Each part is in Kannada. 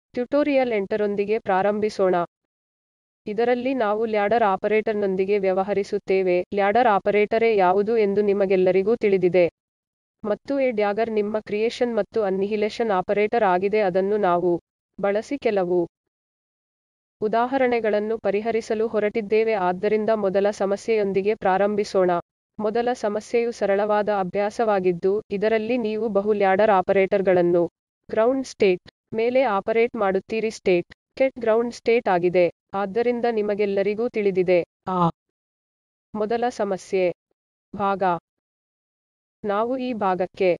ಟ್ಯುಟೋರಿಯಲ್ ಎಂಟರೊಂದಿಗೆ ಪ್ರಾರಂಭಿಸೋಣ. ಇದರಲ್ಲಿ ನಾವು ಲ್ಯಾಡರ್ ಆಪರೇಟರ್ನೊಂದಿಗೆ ವ್ಯವಹರಿಸುತ್ತೇವೆ. ಲ್ಯಾಡರ್ ಆಪರೇಟರೇ ಯಾವುದು ಎಂದು ನಿಮಗೆಲ್ಲರಿಗೂ ತಿಳಿದಿದೆ. ಮತ್ತು ಎ ಡ್ಯಾಗರ್ ನಿಮ್ಮ ಕ್ರಿಯೇಷನ್ ಮತ್ತು ಅನ್ನಿಹಿಲೇಷನ್ ಆಪರೇಟರ್ ಆಗಿದೆ ಅದನ್ನು ನಾವು ಬಳಸಿ ಕೆಲವು ಉದಾಹರಣೆಗಳನ್ನು ಪರಿಹರಿಸಲು ಹೊರಟಿದ್ದೇವೆ ಆದ್ದರಿಂದ ಮೊದಲ ಸಮಸ್ಯೆಯೊಂದಿಗೆ ಪ್ರಾರಂಭಿಸೋಣ. ಮೊದಲ ಸಮಸ್ಯೆಯು ಸರಳವಾದ ಅಭ್ಯಾಸವಾಗಿದ್ದು, ಇದರಲ್ಲಿ ನೀವು ಬಹು ಲ್ಯಾಡರ್ ಆಪರೇಟರ್ಗಳನ್ನು ಗ್ರೌಂಡ್ ಸ್ಟೇಟ್ ಮೇಲೆ ಆಪರೇಟ್ ಮಾಡುತ್ತೀರಿ ಸ್ಟೇಟ್ ಕೆಟ್ ಗ್ರೌಂಡ್ ಸ್ಟೇಟ್ ಆಗಿದೆ. ಆದ್ದರಿಂದ ನಿಮಗೆಲ್ಲರಿಗೂ ತಿಳಿದಿದೆ. ಆ ಮೊದಲ ಸಮಸ್ಯೆ ಭಾಗ ನಾವು ಈ ಭಾಗಕ್ಕೆ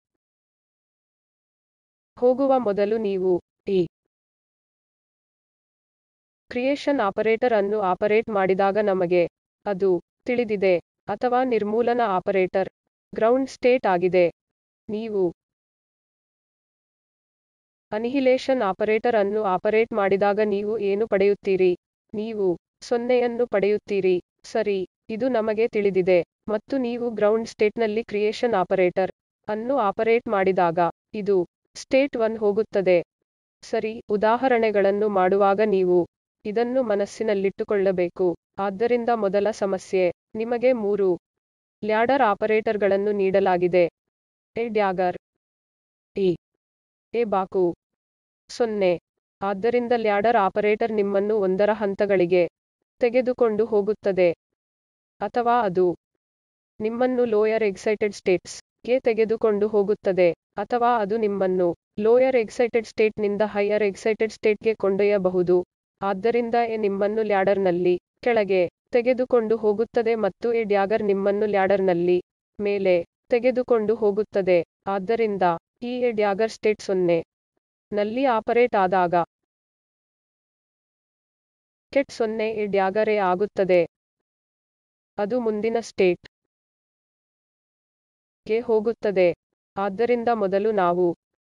ಹೋಗುವ ಮೊದಲು ನೀವು ಈ ಕ್ರಿಯೇಷನ್ ಆಪರೇಟರ್ ಅನ್ನು ಆಪರೇಟ್ ಮಾಡಿದಾಗ ನಮಗೆ ಅದು ತಿಳಿದಿದೆ ಅಥವಾ ನಿರ್ಮೂಲನಾ ಆಪರೇಟರ್ ಗ್ರೌಂಡ್ ಸ್ಟೇಟ್ ಆಗಿದೆ. ನೀವು ಅನ್ನಿಹಿಲೇಷನ್ ಆಪರೇಟರ್ ಅನ್ನು ಆಪರೇಟ್ ಮಾಡಿದಾಗ ನೀವು ಏನು ಪಡೆಯುತ್ತೀರಿ? ನೀವು ಸೊನ್ನೆಯನ್ನು ಪಡೆಯುತ್ತೀರಿ. ಸರಿ, ಇದು ನಮಗೆ ತಿಳಿದಿದೆ. ಮತ್ತು ನೀವು ಗ್ರೌಂಡ್ ಸ್ಟೇಟ್ನಲ್ಲಿ ಕ್ರಿಯೇಷನ್ ಆಪರೇಟರ್ ಅನ್ನು ಆಪರೇಟ್ ಮಾಡಿದಾಗ ಇದು ಸ್ಟೇಟ್ 1 ಹೋಗುತ್ತದೆ. ಸರಿ, ಉದಾಹರಣೆಗಳನ್ನು ಮಾಡುವಾಗ ನೀವು ಇದನ್ನು ಮನಸ್ಸಿನಲ್ಲಿಟ್ಟುಕೊಳ್ಳಬೇಕು. ಆದ್ದರಿಂದ ಮೊದಲ ಸಮಸ್ಯೆ ನಿಮಗೆ ಮೂರು ಲ್ಯಾಡರ್ ಆಪರೇಟರ್ಗಳನ್ನು ನೀಡಲಾಗಿದೆ. ಎ ಡ್ಯಾಗರ್ ಎ ಎ ಬಾಕು ಸೊನ್ನೆ. ಆದ್ದರಿಂದ ಲ್ಯಾಡರ್ ಆಪರೇಟರ್ ನಿಮ್ಮನ್ನು ಒಂದರ ಹಂತಗಳಿಗೆ ತೆಗೆದುಕೊಂಡು ಹೋಗುತ್ತದೆ. ಅಥವಾ ಅದು ನಿಮ್ಮನ್ನು ಲೋಯರ್ ಎಕ್ಸೈಟೆಡ್ ಸ್ಟೇಟ್ಸ್ ಗೆ ತೆಗೆದುಕೊಂಡು ಹೋಗುತ್ತದೆ. ಅಥವಾ ಅದು ನಿಮ್ಮನ್ನು ಲೋಯರ್ ಎಕ್ಸೈಟೆಡ್ ಸ್ಟೇಟ್ ನಿಂದ ಹೈಯರ್ ಎಕ್ಸೈಟೆಡ್ ಸ್ಟೇಟ್ ಗೆ ಕೊಂಡೊಯ್ಯಬಹುದು. ಆದ್ದರಿಂದ ಎ ನಿಮ್ಮನ್ನು ಲ್ಯಾಡರ್ನಲ್ಲಿ ಕೆಳಗೆ ತೆಗೆದುಕೊಂಡು ಹೋಗುತ್ತದೆ ಮತ್ತು ಎ ಡ್ಯಾಗರ್ ನಿಮ್ಮನ್ನು ಲ್ಯಾಡರ್ನಲ್ಲಿ ಮೇಲೆ ತೆಗೆದುಕೊಂಡು ಹೋಗುತ್ತದೆ. ಆದ್ದರಿಂದ ಈ ಎ ಡ್ಯಾಗರ್ ಸ್ಟೇಟ್ ಸೊನ್ನೆ ನಲ್ಲಿ ಆಪರೇಟ್ ಆದಾಗ ಕೆಟ್ ಸೊನ್ನೆ ಎ ಡ್ಯಾಗರ್ ಎ ಆಗುತ್ತದೆ. ಅದು ಮುಂದಿನ ಸ್ಟೇಟ್ ಗೆ ಹೋಗುತ್ತದೆ. ಆದ್ದರಿಂದ ಮೊದಲು ನಾವು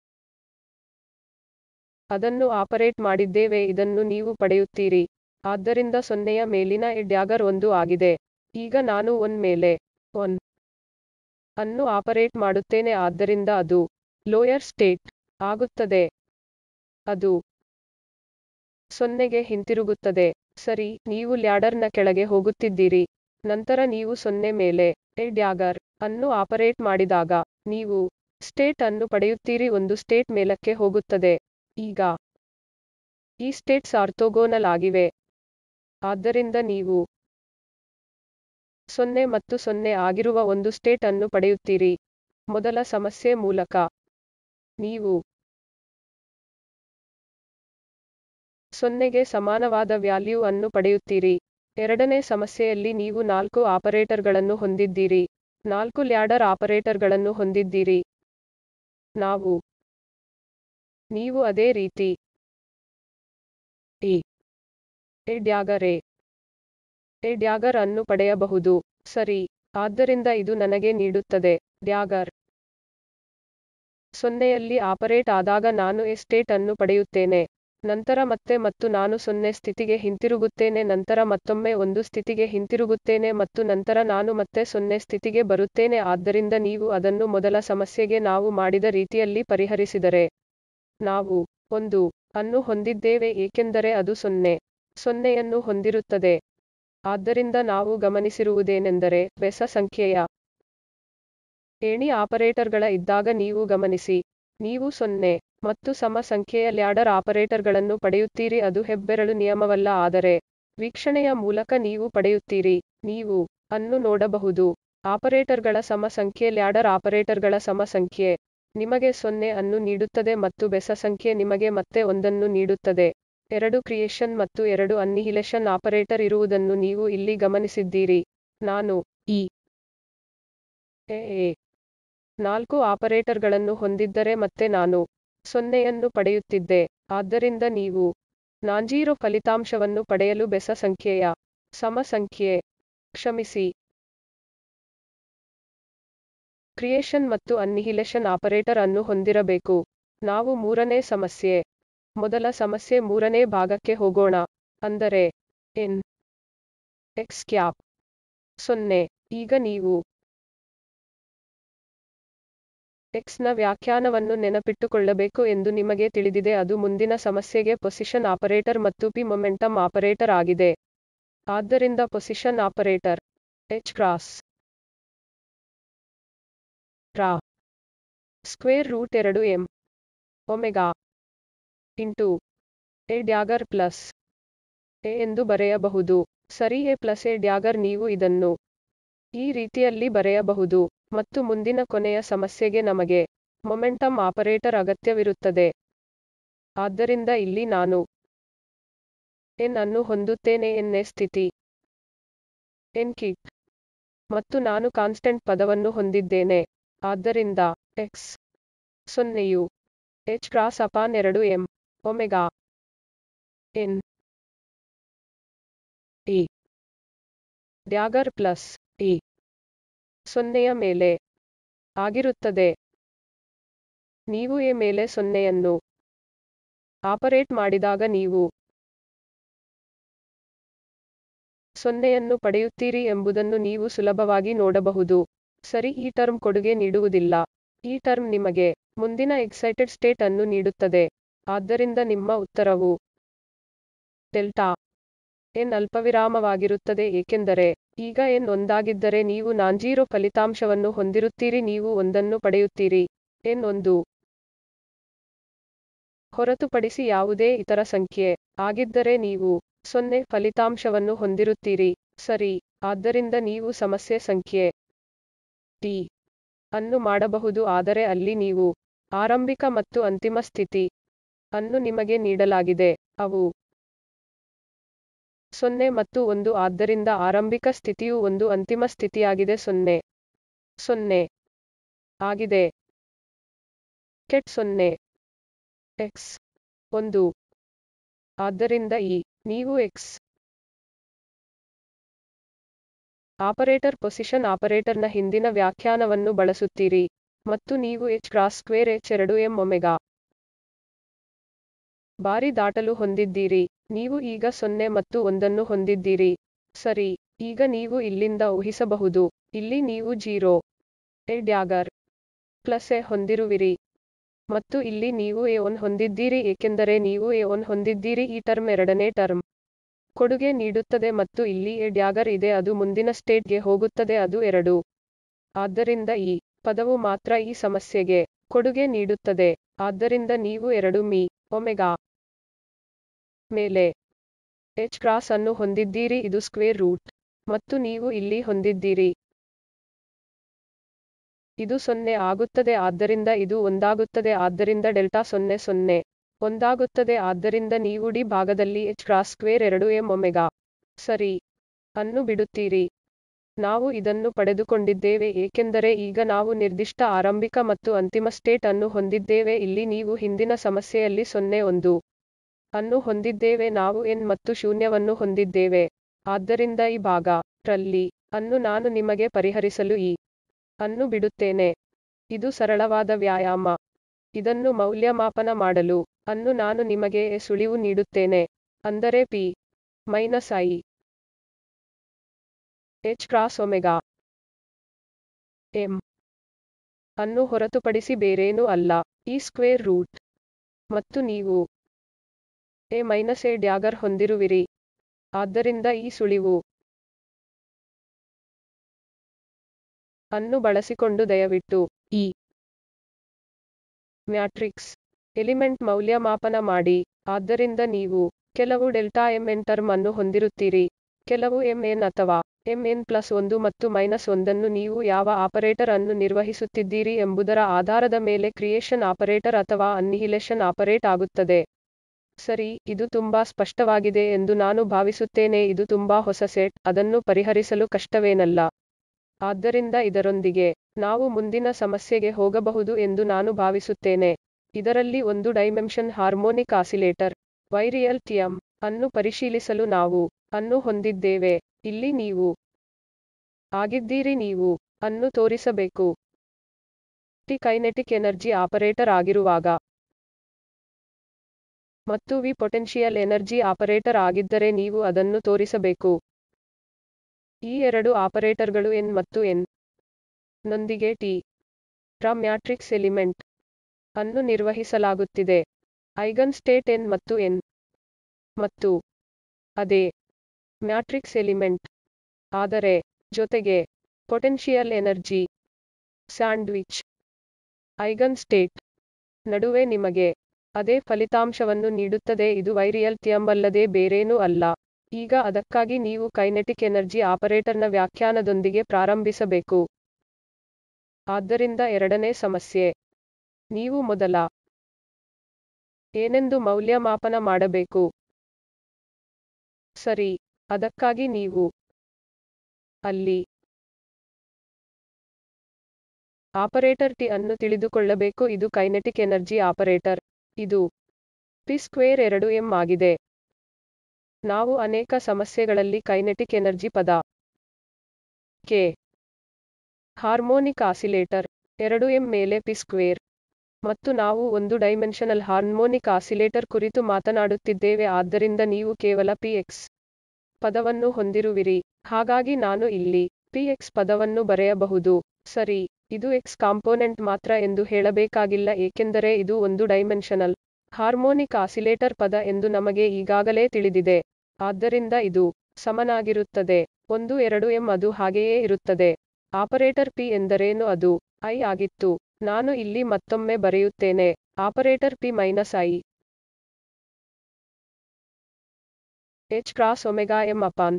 ಅದನ್ನು ಆಪರೇಟ್ ಮಾಡಿದ್ದೇವೆ ಇದನ್ನು ನೀವು ಪಡೆಯುತ್ತೀರಿ. ಆದ್ದರಿಂದ ಸೊನ್ನೆಯ ಮೇಲಿನ ಎ ಡ್ಯಾಗರ್ 1 ಆಗಿದೆ. ಈಗ ನಾನು 1 ಮೇಲೆ 1 ಅನ್ನು ಆಪರೇಟ್ ಮಾಡುತ್ತೇನೆ ಆದ್ದರಿಂದ ಅದು ಲೋಯರ್ ಸ್ಟೇಟ್ ಆಗುತ್ತದೆ. ಅದು ಸೊನ್ನೆಗೆ ಹಿಂತಿರುಗುತ್ತದೆ. ಸರಿ, ನೀವು ಲ್ಯಾಡರ್ ನ ಕೆಳಗೆ ಹೋಗುತ್ತಿದ್ದೀರಿ. ನಂತರ ನೀವು ಸೊನ್ನೆ ಮೇಲೆ ಎ ಡ್ಯಾಗರ್ ಅನ್ನು ಆಪರೇಟ್ ಮಾಡಿದಾಗ ನೀವು ಸ್ಟೇಟ್ ಅನ್ನು ಪಡೆಯುತ್ತೀರಿ ಒಂದು ಸ್ಟೇಟ್ ಮೇಲಕ್ಕೆ ಹೋಗುತ್ತದೆ. ಈಗ ಈ ಸ್ಟೇಟ್ಸ್ ಆರ್ಥೋಗೋನಲ್ ಆಗಿವೆ. ಆದ್ದರಿಂದ ನೀವು ಸೊನ್ನೆ ಮತ್ತು ಸೊನ್ನೆ ಆಗಿರುವ ಒಂದು ಸ್ಟೇಟ್ ಅನ್ನು ಪಡೆಯುತ್ತೀರಿ. ಮೊದಲ ಸಮಸ್ಯೆ ಮೂಲಕ ನೀವು ಸೊನ್ನೆಗೆ ಸಮಾನವಾದ ವ್ಯಾಲ್ಯೂ ಅನ್ನು ಪಡೆಯುತ್ತೀರಿ. ಎರಡನೇ ಸಮಸ್ಯೆಯಲ್ಲಿ ನೀವು ನಾಲ್ಕು ಆಪರೇಟರ್ಗಳನ್ನು ಹೊಂದಿದ್ದೀರಿ. ನಾಲ್ಕು ಲ್ಯಾಡರ್ ಆಪರೇಟರ್ಗಳನ್ನು ಹೊಂದಿದ್ದೀರಿ. ನಾವು ನೀವು ಅದೇ ರೀತಿ A A dagger A A dagger ಅನ್ನು ಪಡೆಯಬಹುದು. ಸರಿ, ಆದ್ದರಿಂದ ಇದು ನನಗೆ ನೀಡುತ್ತದೆ ಡ್ಯಾಗರ್ ಸೊನ್ನೆಯಲ್ಲಿ ಆಪರೇಟ್ ಆದಾಗ ನಾನು ಎ ಸ್ಟೇಟ್ ಅನ್ನು ಪಡೆಯುತ್ತೇನೆ. ನಂತರ ಮತ್ತೆ ಮತ್ತು ನಾನು ಸೊನ್ನೆ ಸ್ಥಿತಿಗೆ ಹಿಂತಿರುಗುತ್ತೇನೆ ನಂತರ ಮತ್ತೊಮ್ಮೆ ಒಂದು ಸ್ಥಿತಿಗೆ ಹಿಂತಿರುಗುತ್ತೇನೆ ಮತ್ತು ನಂತರ ನಾನು ಮತ್ತೆ ಸೊನ್ನೆ ಸ್ಥಿತಿಗೆ ಬರುತ್ತೇನೆ ಆದ್ದರಿಂದ ನೀವು ಅದನ್ನು ಮೊದಲ ಸಮಸ್ಯೆಗೆ ನಾವು ಮಾಡಿದ ರೀತಿಯಲ್ಲಿ ಪರಿಹರಿಸಿದರೆ ನಾವು ಒಂದು ಅನ್ನು ಹೊಂದಿದ್ದೇವೆ ಏಕೆಂದರೆ ಅದು ಸೊನ್ನೆ ಸೊನ್ನೆಯನ್ನು ಹೊಂದಿರುತ್ತದೆ. ಆದ್ದರಿಂದ ನಾವು ಗಮನಿಸಿರುವುದೇನೆಂದರೆ ಬೆಸ ಸಂಖ್ಯೆಯ ಏಣಿ ಆಪರೇಟರ್ಗಳ ಇದ್ದಾಗ ನೀವು ಗಮನಿಸಿ. ನೀವು ಸೊನ್ನೆ ಮತ್ತು ಸಮ ಸಂಖ್ಯೆಯ ಲ್ಯಾಡರ್ ಆಪರೇಟರ್ಗಳನ್ನು ಪಡೆಯುತ್ತೀರಿ ಅದು ಹೆಬ್ಬೆರಳು ನಿಯಮವಲ್ಲ ಆದರೆ ವೀಕ್ಷಣೆಯ ಮೂಲಕ ನೀವು ಪಡೆಯುತ್ತೀರಿ. ನೀವು ಅನ್ನು ನೋಡಬಹುದು. ಆಪರೇಟರ್ಗಳ ಸಮ ಸಂಖ್ಯೆ ಲ್ಯಾಡರ್ ಆಪರೇಟರ್ಗಳ ಸಮ ಸಂಖ್ಯೆ ನಿಮಗೆ ಸೊನ್ನೆ ಅನ್ನು ನೀಡುತ್ತದೆ ಮತ್ತು ಬೆಸ ಸಂಖ್ಯೆ ನಿಮಗೆ ಮತ್ತೆ ಒಂದನ್ನು ನೀಡುತ್ತದೆ. ಎರಡು ಕ್ರಿಯೇಷನ್ ಮತ್ತು ಎರಡು ಅನ್ನಿಹಿಲೇಷನ್ ಆಪರೇಟರ್ ಇರುವುದನ್ನು ನೀವು ಇಲ್ಲಿ ಗಮನಿಸಿದ್ದೀರಿ. ನಾನು ಈ ಎ ಎ ನಾಲ್ಕು ಆಪರೇಟರ್ಗಳನ್ನು ಹೊಂದಿದ್ದರೆ ಮತ್ತೆ ನಾನು ಸೊನ್ನೆಯನ್ನು ಪಡೆಯುತ್ತಿದ್ದೆ. ಆದ್ದರಿಂದ ನೀವು ನಾನ್ಜೀರೋ ಫಲಿತಾಂಶವನ್ನು ಪಡೆಯಲು ಬೆಸ ಸಂಖ್ಯೆಯ ಸಮ ಸಂಖ್ಯೆ ಕ್ಷಮಿಸಿ ಕ್ರಿಯೇಷನ್ ಮತ್ತು ಅನ್ನಿಹಿಲೇಷನ್ ಆಪರೇಟರ್ ಅನ್ನು ಹೊಂದಿರಬೇಕು. ನಾವು ಮೂರನೇ ಸಮಸ್ಯೆ ಮೊದಲ ಸಮಸ್ಯೆ ಮೂರನೇ ಭಾಗಕ್ಕೆ ಹೋಗೋಣ. ಅಂದರೆ ಎನ್ ಎಕ್ಸ್ ಕ್ಯಾಪ್ ಸೊನ್ನೆ. ಈಗ ನೀವು x ನ ವ್ಯಾಖ್ಯಾನವನ್ನು ನೆನಪಿಟ್ಟುಕೊಳ್ಳಬೇಕು ಎಂದು ನಿಮಗೆ ತಿಳಿದಿದೆ ಅದು ಮುಂದಿನ ಸಮಸ್ಯೆಗೆ ಪೊಸಿಷನ್ ಆಪರೇಟರ್ ಮತ್ತು p ಮೊಮೆಂಟಮ್ ಆಪರೇಟರ್ ಆಗಿದೆ. ಆದ್ದರಿಂದ ಪೊಸಿಷನ್ ಆಪರೇಟರ್ h ಕ್ರಾಸ್ ರ square root 2 m omega into A dagger plus A ಎಂದು ಬರೆಯಬಹುದು. ಸರಿ ಎ ಪ್ಲಸ್ ಎ ಡ್ಯಾಗರ್ ನೀವು ಇದನ್ನು ಈ ರೀತಿಯಲ್ಲಿ ಬರೆಯಬಹುದು ಮತ್ತು ಮುಂದಿನ ಕೊನೆಯ ಸಮಸ್ಯೆಗೆ ನಮಗೆ ಮೊಮೆಂಟಮ್ ಆಪರೇಟರ್ ಅಗತ್ಯವಿರುತ್ತದೆ. ಆದ್ದರಿಂದ ಇಲ್ಲಿ ನಾನು n ಅನ್ನು ಹೊಂದುತ್ತೇನೆ n ನೇ ಸ್ಥಿತಿ n ಕಿಟ್ ಮತ್ತು ನಾನು ಕಾನ್ಸ್ಟೆಂಟ್ ಪದವನ್ನು ಹೊಂದಿದ್ದೇನೆ. ಆದ್ದರಿಂದ x ಸೊನ್ನೆಯು h cross upon 2 m omega n ಈ ಡ್ಯಾಗರ್ ಪ್ಲಸ್ ಈ ಸೊನ್ನೆಯ ಮೇಲೆ ಆಗಿರುತ್ತದೆ. ನೀವು ಎ ಮೇಲೆ ಸೊನ್ನೆಯನ್ನು ಆಪರೇಟ್ ಮಾಡಿದಾಗ ನೀವು ಸೊನ್ನೆಯನ್ನು ಪಡೆಯುತ್ತೀರಿ ಎಂಬುದನ್ನು ನೀವು ಸುಲಭವಾಗಿ ನೋಡಬಹುದು. ಸರಿ ಈ ಟರ್ಮ್ ಕೊಡುಗೆ ನೀಡುವುದಿಲ್ಲ. ಈ ಟರ್ಮ್ ನಿಮಗೆ ಮುಂದಿನ ಎಕ್ಸೈಟೆಡ್ ಸ್ಟೇಟ್ ಅನ್ನು ನೀಡುತ್ತದೆ. ಆದ್ದರಿಂದ ನಿಮ್ಮ ಉತ್ತರವು ಡೆಲ್ಟಾ n ಅಲ್ಪವಿರಾಮವಾಗಿರುತ್ತದೆ ಏಕೆಂದರೆ ಈಗ n ಒಂದಾಗಿದ್ದರೆ ನೀವು ನಾನ್ಜೀರೋ ಫಲಿತಾಂಶವನ್ನು ಹೊಂದಿರುತ್ತೀರಿ ನೀವು ಒಂದನ್ನು ಪಡೆಯುತ್ತೀರಿ. n ಒಂದು ಹೊರತುಪಡಿಸಿ ಯಾವುದೇ ಇತರ ಸಂಖ್ಯೆ ಆಗಿದ್ದರೆ ನೀವು ಸೊನ್ನೆ ಫಲಿತಾಂಶವನ್ನು ಹೊಂದಿರುತ್ತೀರಿ. ಸರಿ ಆದ್ದರಿಂದ ನೀವು ಸಮಸ್ಯೆ ಸಂಖ್ಯೆ ಡಿ ಅನ್ನು ಮಾಡಬಹುದು ಆದರೆ ಅಲ್ಲಿ ನೀವು ಆರಂಭಿಕ ಮತ್ತು ಅಂತಿಮ ಸ್ಥಿತಿ ಅನ್ನು ನಿಮಗೆ ನೀಡಲಾಗಿದೆ. ಅವು ಸೊನ್ನೆ ಮತ್ತು ಒಂದು ಆದ್ದರಿಂದ ಆರಂಭಿಕ ಸ್ಥಿತಿಯು ಒಂದು ಅಂತಿಮ ಸ್ಥಿತಿಯಾಗಿದೆ ಸೊನ್ನೆ ಸೊನ್ನೆ ಆಗಿದೆ. ಕೆಟ್ ಸೊನ್ನೆ x ಒಂದು ಆದ್ದರಿಂದ ಈ ನೀವು x ಆಪರೇಟರ್ ಪೊಸಿಷನ್ ಆಪರೇಟರ್ನ ಹಿಂದಿನ ವ್ಯಾಖ್ಯಾನವನ್ನು ಬಳಸುತ್ತೀರಿ ಮತ್ತು ನೀವು h cross square h 2 m omega ಬಾರಿ ದಾಟಲು ಹೊಂದಿದ್ದೀರಿ. ನೀವು ಈಗ ಸೊನ್ನೆ ಮತ್ತು ಒಂದನ್ನು ಹೊಂದಿದ್ದೀರಿ. ಸರಿ ಈಗ ನೀವು ಇಲ್ಲಿಂದ ಊಹಿಸಬಹುದು ಇಲ್ಲಿ ನೀವು zero a dagger plus a ಹೊಂದಿರುವಿರಿ ಮತ್ತು ಇಲ್ಲಿ ನೀವು ಎ 1 ಹೊಂದಿದ್ದೀರಿ ಏಕೆಂದರೆ ನೀವು ಎ 1 ಹೊಂದಿದ್ದೀರಿ ಈ ಟರ್ಮ್ ಎರಡನೇ ಟರ್ಮ್ ಕೊಡುಗೆ ನೀಡುತ್ತದೆ ಮತ್ತು ಇಲ್ಲಿ ಎ ಡ್ಯಾಗರ್ ಇದೆ ಅದು ಮುಂದಿನ ಸ್ಟೇಟ್ ಗೆ ಹೋಗುತ್ತದೆ ಅದು 2. ಆದ್ದರಿಂದ ಈ ಪದವು ಮಾತ್ರ ಈ ಸಮಸ್ಯೆಗೆ ಕೊಡುಗೆ ನೀಡುತ್ತದೆ. ಆದ್ದರಿಂದ ನೀವು 2 ಮಿ ಒಮೆಗಾ ಮೇಲೆ h ಕ್ರಾಸ್ ಅನ್ನು ಹೊಂದಿದ್ದೀರಿ ಇದು ಸ್ಕ್ವೇರ್ ರೂಟ್ ಮತ್ತು ನೀವು ಇಲ್ಲಿ ಹೊಂದಿದ್ದೀರಿ ಇದು ಸೊನ್ನೆ ಆಗುತ್ತದೆ ಆದ್ದರಿಂದ ಇದು ಒಂದಾಗುತ್ತದೆ ಆದ್ದರಿಂದ ಡೆಲ್ಟಾ ಸೊನ್ನೆ ಸೊನ್ನೆ ಒಂದಾಗುತ್ತದೆ ಆದ್ದರಿಂದ ನೀವು ಡಿ ಭಾಗದಲ್ಲಿ h cross square 2 m omega ಸರಿ ಅನ್ನು ಬಿಡುತ್ತೀರಿ. ನಾವು ಇದನ್ನು ಪಡೆದುಕೊಂಡಿದ್ದೇವೆ ಏಕೆಂದರೆ ಈಗ ನಾವು ನಿರ್ದಿಷ್ಟ ಆರಂಭಿಕ ಮತ್ತು ಅಂತಿಮ ಸ್ಟೇಟ್ ಅನ್ನು ಹೊಂದಿದ್ದೇವೆ ಇಲ್ಲಿ ನೀವು ಹಿಂದಿನ ಸಮಸ್ಯೆಯಲ್ಲಿ ಸೊನ್ನೆ ಒಂದು ಅನ್ನು ಹೊಂದಿದ್ದೇವೆ ನಾವು n ಮತ್ತು ಶೂನ್ಯವನ್ನು ಹೊಂದಿದ್ದೇವೆ. ಆದ್ದರಿಂದ ಈ ಭಾಗ ರಲ್ಲಿ ಅನ್ನು ನಾನು ನಿಮಗೆ ಪರಿಹರಿಸಲು ಈ ಅನ್ನು ಬಿಡುತ್ತೇನೆ. ಇದು ಸರಳವಾದ ವ್ಯಾಯಾಮ. ಇದನ್ನು ಮೌಲ್ಯಮಾಪನ ಮಾಡಲು ಅನ್ನು ನಾನು ನಿಮಗೆ ಎ ಸುಳಿವು ನೀಡುತ್ತೇನೆ. ಅಂದರೆ p minus i h cross omega m ಅನ್ನು ಹೊರತುಪಡಿಸಿ ಬೇರೇನೂ ಅಲ್ಲ. ಈ ಸ್ಕ್ವೇರ್ ರೂಟ್ ಮತ್ತು ನೀವು ಎ ಮೈನಸ್ ಎ ಡ್ಯಾಗರ್ ಹೊಂದಿರುವಿರಿ. ಆದ್ದರಿಂದ ಈ ಸುಳಿವು ಅನ್ನು ಬಳಸಿಕೊಂಡು ದಯವಿಟ್ಟು ಈ ಮ್ಯಾಟ್ರಿಕ್ಸ್ ಎಲಿಮೆಂಟ್ ಮೌಲ್ಯಮಾಪನ ಮಾಡಿ. ಆದ್ದರಿಂದ ನೀವು ಕೆಲವು ಡೆಲ್ಟಾ m n ಟರ್ಮ್ ಅನ್ನು ಹೊಂದಿರುತ್ತೀರಿ. ಕೆಲವು m n ಅಥವಾ m n ಪ್ಲಸ್ ಒಂದು ಮತ್ತು ಮೈನಸ್ ಒಂದನ್ನು ನೀವು ಯಾವ ಆಪರೇಟರ್ ಅನ್ನು ನಿರ್ವಹಿಸುತ್ತಿದ್ದೀರಿ ಎಂಬುದರ ಆಧಾರದ ಮೇಲೆ ಕ್ರಿಯೇಷನ್ ಆಪರೇಟರ್ ಅಥವಾ ಅನ್ನಿಹಿಲೇಷನ್ ಆಪರೇಟ್ ಆಗುತ್ತದೆ. ಸರಿ ಇದು ತುಂಬಾ ಸ್ಪಷ್ಟವಾಗಿದೆ ಎಂದು ನಾನು ಭಾವಿಸುತ್ತೇನೆ ಇದು ತುಂಬಾ ಹೊಸ ಸೆಟ್ ಅದನ್ನು ಪರಿಹರಿಸಲು ಕಷ್ಟವೇನಲ್ಲ. ಆದ್ದರಿಂದ ಇದರೊಂದಿಗೆ ನಾವು ಮುಂದಿನ ಸಮಸ್ಯೆಗೆ ಹೋಗಬಹುದು ಎಂದು ನಾನು ಭಾವಿಸುತ್ತೇನೆ. ಇದರಲ್ಲಿ ಒಂದು dimension harmonic oscillator virial theorem ಅನ್ನು ಪರಿಶೀಲಿಸಲು ನಾವು ಅನ್ನು ಹೊಂದಿದ್ದೇವೆ. ಇಲ್ಲಿ ನೀವು ಆಗಿದ್ದೀರಿ ನೀವು ಅನ್ನು ತೋರಿಸಬೇಕು ಟಿ ಕೈನೆಟಿಕ್ ಎನರ್ಜಿ ಆಪರೇಟರ್ ಆಗಿರುವಾಗ ಮತ್ತು ವಿ ಪೊಟೆನ್ಶಿಯಲ್ ಎನರ್ಜಿ ಆಪರೇಟರ್ ಆಗಿದ್ದರೆ ನೀವು ಅದನ್ನು ತೋರಿಸಬೇಕು. ಈ ಎರಡು ಆಪರೇಟರ್ಗಳು n ಮತ್ತು n ನೊಂದಿಗೆ ಟಿ ರ ಮ್ಯಾಟ್ರಿಕ್ಸ್ ಎಲಿಮೆಂಟ್ ಅನ್ನು ನಿರ್ವಹಿಸಲಾಗುತ್ತಿದೆ ಐಗನ್ ಸ್ಟೇಟ್ n ಮತ್ತು n ಮತ್ತು ಅದೇ ಮ್ಯಾಟ್ರಿಕ್ಸ್ ಎಲಿಮೆಂಟ್ ಆದರೆ ಜೊತೆಗೆ potential energy sandwich eigenstate ನಡುವೆ ನಿಮಗೆ ಅದೇ ಫಲಿತಾಂಶವನ್ನು ನೀಡುತ್ತದೆ ಇದು ವೈರಿಯಲ್ ಥಿಯಂಬಲ್ಲದೆ ಬೇರೇನೂ ಅಲ್ಲ ಈಗ ಅದಕ್ಕಾಗಿ ನೀವು ಕೈನೆಟಿಕ್ ಎನರ್ಜಿ ಆಪರೇಟರ್ನ ವ್ಯಾಖ್ಯಾನದೊಂದಿಗೆ ಪ್ರಾರಂಭಿಸಬೇಕು ಆದ್ದರಿಂದ ಎರಡನೇ ಸಮಸ್ಯೆ ನೀವು ಮೊದಲ ಏನೆಂದು ಮೌಲ್ಯಮಾಪನ ಮಾಡಬೇಕು ಸರಿ ಅದಕ್ಕಾಗಿ ನೀವು ಅಲ್ಲಿ ಆಪರೇಟರ್ ಟಿ ಅನ್ನು ತಿಳಿದುಕೊಳ್ಳಬೇಕು ಇದು ಕೈನೆಟಿಕ್ ಎನರ್ಜಿ ಆಪರೇಟರ್ ಇದು ಪಿ ಸ್ಕ್ವೇರ್ 2 ಎಂ ಆಗಿದೆ ನಾವು ಅನೇಕ ಸಮಸ್ಯೆಗಳಲ್ಲಿ ಕೈನೆಟಿಕ್ ಎನರ್ಜಿ ಪದ ಕೆ ಹಾರ್ಮೋನಿಕ್ ಆಸಿಲೇಟರ್ 2 ಎಂ ಮೇಲೆ ಪಿ ಸ್ಕ್ವೇರ್ ಮತ್ತು ನಾವು ಒಂದು ಡೈಮೆನ್ಷನಲ್ ಹಾರ್ಮೋನಿಕ್ ಆಸಿಲೇಟರ್ ಕುರಿತು ಮಾತನಾಡುತ್ತಿದ್ದೇವೆ ಆದ್ದರಿಂದ ನೀವು ಕೇವಲ px ಪದವನ್ನು ಹೊಂದಿರುವಿರಿ ಹಾಗಾಗಿ ನಾನು ಇಲ್ಲಿ px ಪದವನ್ನು ಬರೆಯಬಹುದು ಸರಿ ಇದು x ಕಾಂಪೊನೆಂಟ್ ಮಾತ್ರ ಎಂದು ಹೇಳಬೇಕಾಗಿಲ್ಲ ಏಕೆಂದರೆ ಇದು ಒಂದು ಡೈಮೆನ್ಷನಲ್ ಹಾರ್ಮೋನಿಕ್ ಆಸಿಲೇಟರ್ ಪದ ಎಂದು ನಮಗೆ ಈಗಾಗಲೇ ತಿಳಿದಿದೆ ಆದ್ದರಿಂದ ಇದು ಸಮನಾಗಿರುತ್ತದೆ 1 2 ಎಂ ಅದು ಹಾಗೆಯೇ ಇರುತ್ತದೆ ಆಪರೇಟರ್ p ಎಂದರೇನು ಅದು i ಆಗಿತ್ತು ನಾನು ಇಲ್ಲಿ ಮತ್ತೊಮ್ಮೆ ಬರೆಯುತ್ತೇನೆ operator p minus i h cross omega m upon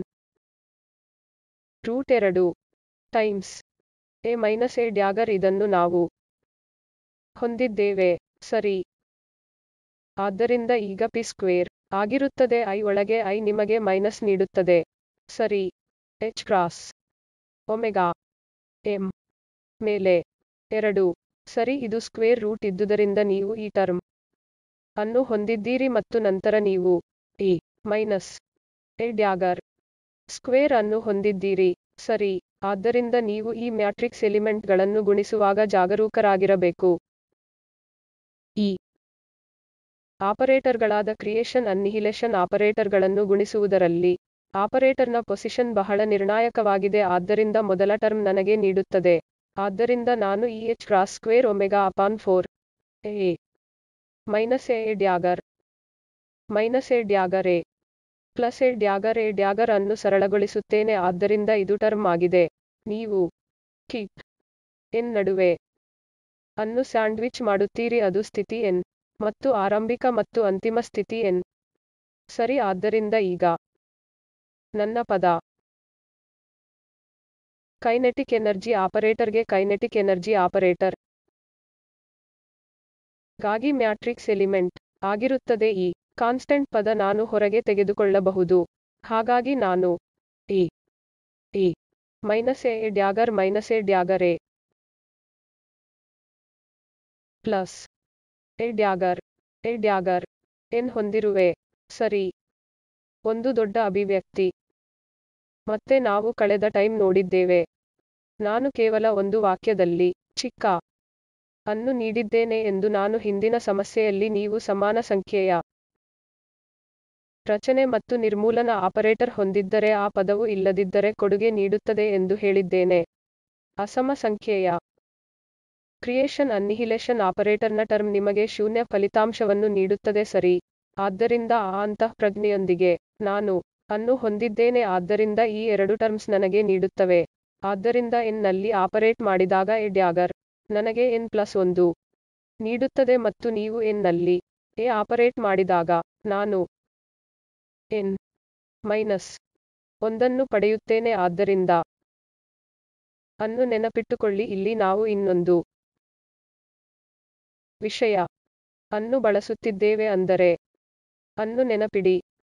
root 2 times a minus a dagger ಇದನ್ನು ನಾವು ಹೊಂದಿದ್ದೇವೆ ಸರಿ ಆದ್ದರಿಂದ ಈಗ ಪಿ ಸ್ಕ್ವೇರ್ ಆಗಿರುತ್ತದೆ ಐ ಒಳಗೆ ಐ ನಿಮಗೆ ಮೈನಸ್ ನೀಡುತ್ತದೆ ಸರಿ ಎಚ್ ಕ್ರಾಸ್ ಒಮೆಗಾ ಎಂ ಮೇಲೆ 2 ಸರಿ ಇದು ಸ್ಕ್ವೇರ್ ರೂಟ್ ಇದ್ದುದರಿಂದ ನೀವು ಈ ಟರ್ಮ್ ಅನ್ನು ಹೊಂದಿದ್ದೀರಿ ಮತ್ತು ನಂತರ ನೀವು ಈ ಮೈನಸ್ ಎ ಡ್ಯಾಗರ್ ಸ್ಕ್ವೇರ್ ಅನ್ನು ಹೊಂದಿದ್ದೀರಿ ಸರಿ ಆದ್ದರಿಂದ ನೀವು ಈ ಮ್ಯಾಟ್ರಿಕ್ಸ್ ಎಲಿಮೆಂಟ್ಗಳನ್ನು ಗುಣಿಸುವಾಗ ಜಾಗರೂಕರಾಗಿರಬೇಕು ಈ ಆಪರೇಟರ್ಗಳಾದ ಕ್ರಿಯೇಷನ್ ಅನ್ನಿಹಿಲೇಷನ್ ಆಪರೇಟರ್ಗಳನ್ನು ಗುಣಿಸುವುದರಲ್ಲಿ ಆಪರೇಟರ್ನ ಪೊಸಿಷನ್ ಬಹಳ ನಿರ್ಣಾಯಕವಾಗಿದೆ ಆದ್ದರಿಂದ ಮೊದಲ ಟರ್ಮ್ ನನಗೆ ನೀಡುತ್ತದೆ ಆದ್ದರಿಂದ ನಾನು ಈ h cross square omega upon 4 a minus a dagger minus a dagger a plus a dagger a dagger ಅನ್ನು ಸರಳಗೊಳಿಸುತ್ತೇನೆ ಆದ್ದರಿಂದ ಇದು ಟರ್ಮ್ ಆಗಿದೆ ನೀವು ಕಿಟ್ ಎನ್ ನಡುವೆ ಅನ್ನು ಸ್ಯಾಂಡ್ವಿಚ್ ಮಾಡುತ್ತೀರಿ ಅದು ಸ್ಥಿತಿ ಎನ್ ಮತ್ತು ಆರಂಭಿಕ ಮತ್ತು ಅಂತಿಮ ಸ್ಥಿತಿ ಎನ್ ಸರಿ ಆದ್ದರಿಂದ ಈಗ ನನ್ನ ಪದ ಕೈನೆಟಿಕ್ ಎನರ್ಜಿ ಆಪರೇಟರ್ಗೆ ಕೈನೆಟಿಕ್ ಎನರ್ಜಿ ಆಪರೇಟರ್ ಗಾಗಿ ಮ್ಯಾಟ್ರಿಕ್ಸ್ ಎಲಿಮೆಂಟ್ ಆಗಿರುತ್ತದೆ ಈ ಕಾನ್ಸ್ಟೆಂಟ್ ಪದ ನಾನು ಹೊರಗೆ ತೆಗೆದುಕೊಳ್ಳಬಹುದು ಹಾಗಾಗಿ ನಾನು ಈ ಈ minus a dagger minus a dagger a plus a dagger a dagger n ಹೊಂದಿರುವೆ ಸರಿ ಒಂದು ದೊಡ್ಡ ಅಭಿವ್ಯಕ್ತಿ ಮತ್ತೆ ನಾವು ಕಳೆದ ಟೈಮ್ ನೋಡಿದ್ದೇವೆ ನಾನು ಕೇವಲ ಒಂದು ವಾಕ್ಯದಲ್ಲಿ ಚಿಕ್ಕ ಅನ್ನು ನೀಡಿದ್ದೇನೆ ಎಂದು ನಾನು ಹಿಂದಿನ ಸಮಸ್ಯೆಯಲ್ಲಿ ನೀವು ಸಮಾನ ಸಂಖ್ಯೆಯ ರಚನೆ ಮತ್ತು ನಿರ್ಮೂಲನ ಆಪರೇಟರ್ ಹೊಂದಿದ್ದರೆ ಆ ಪದವು ಇಲ್ಲದಿದ್ದರೆ ಕೊಡುಗೆ ನೀಡುತ್ತದೆ ಎಂದು ಹೇಳಿದ್ದೇನೆ ಅಸಮ ಸಂಖ್ಯೆಯ ಕ್ರಿಯೇಷನ್ ಅನ್ನಿಹಿಲೇಷನ್ ಆಪರೇಟರ್ನ ಟರ್ಮ್ ನಿಮಗೆ ಶೂನ್ಯ ಫಲಿತಾಂಶವನ್ನು ನೀಡುತ್ತದೆ ಸರಿ ಆದ್ದರಿಂದ ಆ ಅಂತಃಪ್ರಜ್ಞೆಯೊಂದಿಗೆ ನಾನು ಅನ್ನು ಹೊಂದಿದ್ದೇನೆ ಆದ್ದರಿಂದ ಈ ಎರಡು ಟರ್ಮ್ಸ್ ನನಗೆ ನೀಡುತ್ತವೆ ಆದ್ದರಿಂದ ಎನ್ ನಲ್ಲಿ ಆಪರೇಟ್ ಮಾಡಿದಾಗ ಎ ಡ್ಯಾಗರ್ ನನಗೆ ಎನ್ ಪ್ಲಸ್ ಒಂದು ನೀಡುತ್ತದೆ ಮತ್ತು ನೀವು ಎನ್ ನಲ್ಲಿ ಎ ಆಪರೇಟ್ ಮಾಡಿದಾಗ ನಾನು ಎನ್ ಮೈನಸ್ ಒಂದನ್ನು ಪಡೆಯುತ್ತೇನೆ ಆದ್ದರಿಂದ ಅನ್ನು ನೆನಪಿಟ್ಟುಕೊಳ್ಳಿ ಇಲ್ಲಿ ನಾವು ಇನ್ನೊಂದು ವಿಷಯ ಅನ್ನು ಬಳಸುತ್ತಿದ್ದೇವೆ ಅಂದರೆ ಅನ್ನು ನೆನಪಿಡಿ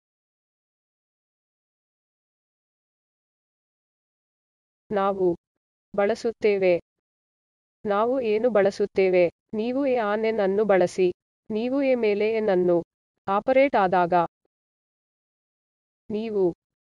ನಾವು ಬಳಸುತ್ತೇವೆ ನಾವು ಏನು ಬಳಸುತ್ತೇವೆ ನೀವು ಎ ಆನ್ ಎನ್ ಅನ್ನು ಬಳಸಿ ನೀವು ಎ ಮೇಲೆ ಎನ್ ಅನ್ನು ಆಪರೇಟ್ ಆದಾಗ ನೀವು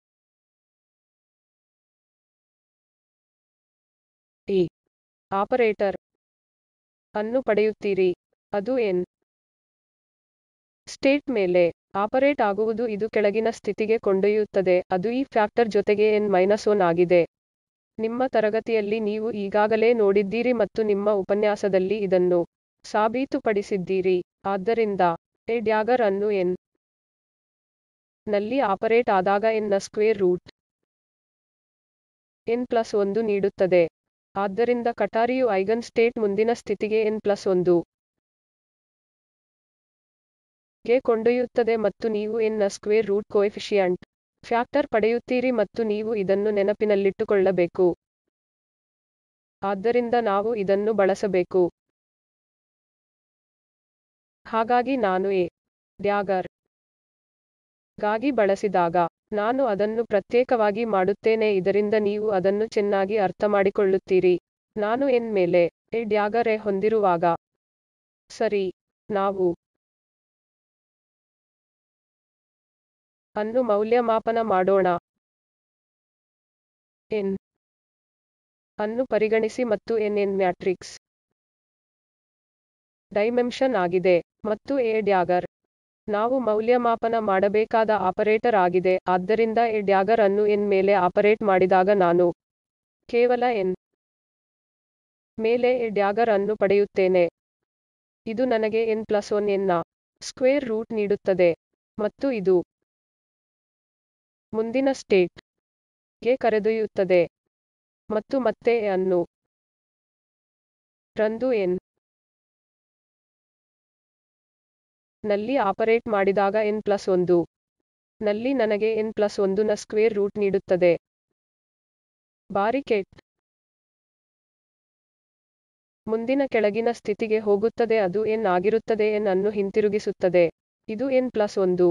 ಈ ಆಪರೇಟರ್ ಅನ್ನು ಪಡೆಯುತ್ತೀರಿ ಅದು ಎನ್ ಸ್ಟೇಟ್ ಮೇಲೆ ಆಪರೇಟ್ ಆಗುವುದು ಇದು ಕೆಳಗಿನ ಸ್ಥಿತಿಗೆ ಕೊಂಡೊಯ್ಯುತ್ತದೆ ಅದು ಈ ಫ್ಯಾಕ್ಟರ್ ಜೊತೆಗೆ ಎನ್ ಮೈನಸ್ ಒನ್ ಆಗಿದೆ ನಿಮ್ಮ ತರಗತಿಯಲ್ಲಿ ನೀವು ಈಗಾಗಲೇ ನೋಡಿದ್ದೀರಿ ಮತ್ತು ನಿಮ್ಮ ಉಪನ್ಯಾಸದಲ್ಲಿ ಇದನ್ನು ಸಾಬೀತುಪಡಿಸಿದ್ದೀರಿ ಆದ್ದರಿಂದ ಎ ಡ್ಯಾಗರ್ ಅನ್ನು ಎನ್ ನಲ್ಲಿ ಆಪರೇಟ್ ಆದಾಗ ಎನ್ ನ ಸ್ಕ್ವೇರ್ ರೂಟ್ ಎನ್ ಪ್ಲಸ್ ಒಂದು ನೀಡುತ್ತದೆ ಆದ್ದರಿಂದ ಕಟಾರಿಯು ಐಗನ್ ಸ್ಟೇಟ್ ಮುಂದಿನ ಸ್ಥಿತಿಗೆ ಎನ್ ಪ್ಲಸ್ ಒಂದು ಗೆ ಕೊಂಡೊಯ್ಯುತ್ತದೆ ಮತ್ತು ನೀವು ಎನ್ ನ ಸ್ಕ್ವೇರ್ ರೂಟ್ ಕೋಎಫಿಷಿಯಂಟ್ ಫ್ಯಾಕ್ಟರ್ ಪಡೆಯುತ್ತೀರಿ ಮತ್ತು ನೀವು ಇದನ್ನು ನೆನಪಿನಲ್ಲಿಟ್ಟುಕೊಳ್ಳಬೇಕು ಆದ್ದರಿಂದ ನಾವು ಇದನ್ನು ಬಳಸಬೇಕು ಹಾಗಾಗಿ ನಾನು ಎ ಡ್ಯಾಗರ್ ಗಾಗಿ ಬಳಸಿದಾಗ ನಾನು ಅದನ್ನು ಪ್ರತ್ಯೇಕವಾಗಿ ಮಾಡುತ್ತೇನೆ ಇದರಿಂದ ನೀವು ಅದನ್ನು ಚೆನ್ನಾಗಿ ಅರ್ಥಮಾಡಿಕೊಳ್ಳುತ್ತೀರಿ ನಾನು ಎನ್ ಮೇಲೆ ಎ ಡ್ಯಾಗರ್ ಎ ಹೊಂದಿರುವಾಗ ಸರಿ ನಾವು ಅನ್ನು ಮೌಲ್ಯಮಾಪನ ಮಾಡೋಣ ಎನ್ ಅನ್ನು ಪರಿಗಣಿಸಿ ಮತ್ತು ಎನ್ ಎನ್ ಮ್ಯಾಟ್ರಿಕ್ಸ್ ಡೈಮೆನ್ಷನ್ ಆಗಿದೆ ಮತ್ತು ಎ ಡ್ಯಾಗರ್ ನಾವು ಮೌಲ್ಯಮಾಪನ ಮಾಡಬೇಕಾದ ಆಪರೇಟರ್ ಆಗಿದೆ ಆದ್ದರಿಂದ ಎ ಡ್ಯಾಗರ್ ಅನ್ನು ಎನ್ ಮೇಲೆ ಆಪರೇಟ್ ಮಾಡಿದಾಗ ನಾನು ಕೇವಲ ಎನ್ ಮೇಲೆ ಎ ಡ್ಯಾಗರ್ ಅನ್ನು ಪಡೆಯುತ್ತೇನೆ ಇದು ನನಗೆ ಎನ್ ಪ್ಲಸ್ ಒನ್ ಎನ್ ನ ಸ್ಕ್ವೇರ್ ರೂಟ್ ನೀಡುತ್ತದೆ ಮತ್ತು ಇದು ಮುಂದಿನ ಸ್ಟೇಟ್ ಗೆ ಕರೆದೊಯ್ಯುತ್ತದೆ ಮತ್ತು ಮತ್ತೆ ಎ ಅನ್ನು ರಂದು ಎನ್ ನಲ್ಲಿ ಆಪರೇಟ್ ಮಾಡಿದಾಗ ಎನ್ ಪ್ಲಸ್ ಒಂದು ನಲ್ಲಿ ನನಗೆ ಎನ್ ಪ್ಲಸ್ ಒಂದು ನ ಸ್ಕ್ವೇರ್ ರೂಟ್ ನೀಡುತ್ತದೆ ಬಾರಿಕೆಟ್ ಮುಂದಿನ ಕೆಳಗಿನ ಸ್ಥಿತಿಗೆ ಹೋಗುತ್ತದೆ ಅದು ಎನ್ ಆಗಿರುತ್ತದೆ ಎನ್ ಅನ್ನು ಹಿಂತಿರುಗಿಸುತ್ತದೆ ಇದು ಎನ್ ಪ್ಲಸ್ ಒಂದು